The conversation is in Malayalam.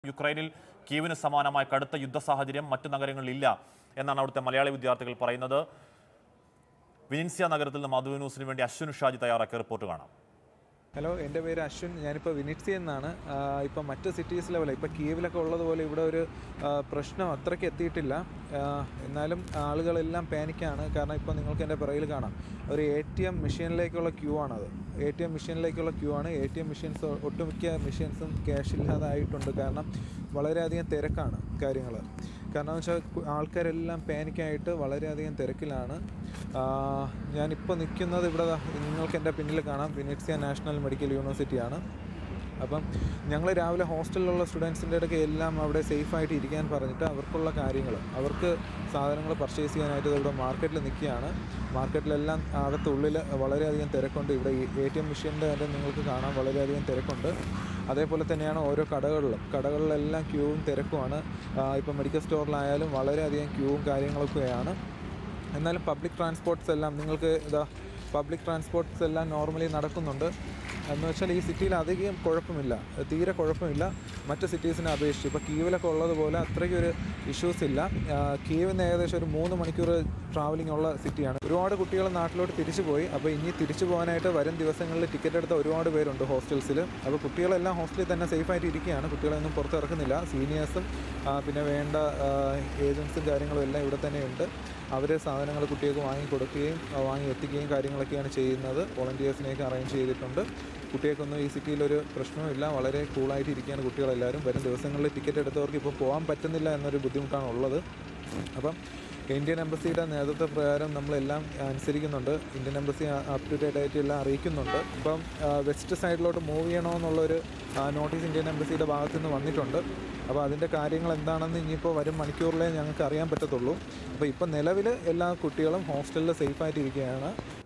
യുക്രൈനിൽ കീവിന് സമാനമായ കടുത്ത യുദ്ധ സാഹചര്യം മറ്റു നഗരങ്ങളിൽ ഇല്ല എന്നാണ് അവിടുത്തെ മലയാളി വിദ്യാർത്ഥികൾ പറയുന്നത് വിനിൻസിയ നഗരത്തിൽ നിന്ന് മധു ന്യൂസിന് വേണ്ടി അശ്വിൻ ഷാജി തയ്യാറാക്കിയ റിപ്പോർട്ട് കാണാം ഹലോ എൻ്റെ പേര് അശ്വിൻ ഞാനിപ്പോൾ വിനിറ്റ്സി എന്നാണ് ഇപ്പം മറ്റ് സിറ്റീസ് ലെവലിൽ ഇപ്പോൾ കീവിലൊക്കെ ഉള്ളതുപോലെ ഇവിടെ ഒരു ആ, പ്രശ്നം അത്രയ്ക്ക് എത്തിയിട്ടില്ല ആ, എന്നാലും ആളുകളെല്ലാം പാനിക്കാണ് കാരണം ഇപ്പോൾ നിങ്ങൾക്ക് എൻ്റെ പിറകിൽ കാണാം ഒരു എ ടി എം മെഷീനിലേക്കുള്ള ക്യൂ ആണത് എ ടി എം മെഷീനിലേക്കുള്ള ക്യൂ ആണ് എ ടി എം മെഷീൻസ് ഒട്ടുമിക്ക മെഷീൻസും ക്യാഷ് ഇല്ലാതായിട്ടുണ്ട് കാരണം വളരെയധികം തിരക്കാണ് കാര്യങ്ങൾ കാരണം എന്ന് വെച്ചാൽ കു- ആൾക്കാരെല്ലാം പാനിക്കായിട്ട് വളരെയധികം തിരക്കിലാണ് ആ, ഞാനിപ്പോൾ നിൽക്കുന്നത് ഇവിടെ ദാ നിങ്ങൾക്ക് എൻ്റെ പിന്നിൽ കാണാം വിനിറ്റ്സിയ നാഷണൽ മെഡിക്കൽ യൂണിവേഴ്സിറ്റിയാണ് അപ്പം ഞങ്ങൾ രാവിലെ ഹോസ്റ്റലിലുള്ള സ്റ്റുഡൻസിൻ്റെ ഇടയ്ക്ക് എല്ലാം അവിടെ സേഫായിട്ട് ഇരിക്കാൻ പറഞ്ഞിട്ട് അവർക്കുള്ള കാര്യങ്ങൾ അവർക്ക് സാധനങ്ങൾ പർച്ചേസ് ചെയ്യാനായിട്ട് ഇവിടെ മാർക്കറ്റിൽ നിൽക്കുകയാണ് മാർക്കറ്റിലെല്ലാം അകത്തുള്ളിൽ വളരെയധികം തിരക്കുണ്ട് ഇവിടെ എ ടി എം മെഷീൻ്റെ തന്നെ നിങ്ങൾക്ക് കാണാം വളരെയധികം തിരക്കുണ്ട് അതേപോലെ തന്നെയാണ് ഓരോ കടകളിലും കടകളിലെല്ലാം ക്യൂവും തിരക്കുമാണ് ഇപ്പം മെഡിക്കൽ സ്റ്റോറിലായാലും വളരെയധികം ക്യൂവും കാര്യങ്ങളൊക്കെയാണ് എന്നാലും പബ്ലിക് ട്രാൻസ്പോർട്ട്സ് എല്ലാം നിങ്ങൾക്ക് ഇതാ പബ്ലിക് ട്രാൻസ്പോർട്ട്സ് എല്ലാം നോർമലി നടക്കുന്നുണ്ട് എന്ന് വെച്ചാൽ ഈ സിറ്റിയിൽ അധികം കുഴപ്പമില്ല തീരെ കുഴപ്പമില്ല മറ്റ് സിറ്റീസിനെ അപേക്ഷിച്ച് ഇപ്പോൾ കീവിലൊക്കെ ഉള്ളതുപോലെ അത്രയ്ക്കൊരു ഇഷ്യൂസ് ഇല്ല ആ, കീവിൽ നിന്ന് ഏകദേശം ഒരു മൂന്ന് മണിക്കൂർ ട്രാവലിംഗ് ഉള്ള സിറ്റിയാണ് ഒരുപാട് കുട്ടികൾ നാട്ടിലോട്ട് തിരിച്ചു പോയി അപ്പോൾ ഇനി തിരിച്ചു പോകാനായിട്ട് വരും ദിവസങ്ങളിൽ ടിക്കറ്റ് എടുത്ത ഒരുപാട് പേരുണ്ട് ഹോസ്റ്റൽസിൽ അപ്പോൾ കുട്ടികളെല്ലാം ഹോസ്റ്റലിൽ തന്നെ സേഫായിട്ട് ഇരിക്കുകയാണ് കുട്ടികളൊന്നും പുറത്തിറക്കുന്നില്ല സീനിയേഴ്സും പിന്നെ വേണ്ട ഏജൻസും കാര്യങ്ങളും എല്ലാം ഇവിടെ തന്നെയുണ്ട് അവർ സാധനങ്ങൾ കുട്ടികൾക്ക് വാങ്ങി കൊടുക്കുകയും ആ, വാങ്ങി എത്തിക്കുകയും കാര്യങ്ങളൊക്കെയാണ് ചെയ്യുന്നത് വോളണ്ടിയേഴ്സിനെയൊക്കെ അറേഞ്ച് ചെയ്തിട്ടുണ്ട് കുട്ടികൾക്കൊന്നും ഈ സിറ്റിയിലൊരു പ്രശ്നവുമില്ല വളരെ കൂളായിട്ട് ഇരിക്കുകയാണ് കുട്ടികളെല്ലാവരും വരും ദിവസങ്ങളിൽ ടിക്കറ്റ് എടുത്തവർക്ക് ഇപ്പോൾ പോകാൻ പറ്റുന്നില്ല എന്നൊരു ബുദ്ധിമുട്ടാണ് ഉള്ളത് അപ്പം ഇന്ത്യൻ എംബസിയുടെ നേതൃത്വ പ്രകാരം നമ്മളെല്ലാം അനുസരിക്കുന്നുണ്ട് Indian embassy up to date ആയിട്ട് എല്ലാം അറിയിക്കുന്നുണ്ട് ഇപ്പം വെസ്റ്റ് സൈഡിലോട്ട് മൂവ് ചെയ്യണമെന്നുള്ളൊരു നോട്ടീസ് ഇന്ത്യൻ എംബസിയുടെ ഭാഗത്തു നിന്ന് വന്നിട്ടുണ്ട് അപ്പോൾ അതിൻ്റെ കാര്യങ്ങൾ എന്താണെന്ന് ഇനിയിപ്പോൾ വരും മണിക്കൂറിലേ ഞങ്ങൾക്ക് അറിയാൻ പറ്റത്തുള്ളൂ അപ്പോൾ ഇപ്പോൾ നിലവിൽ എല്ലാ കുട്ടികളും ഹോസ്റ്റലിൽ സേഫായിട്ട് ഇരിക്കുകയാണ്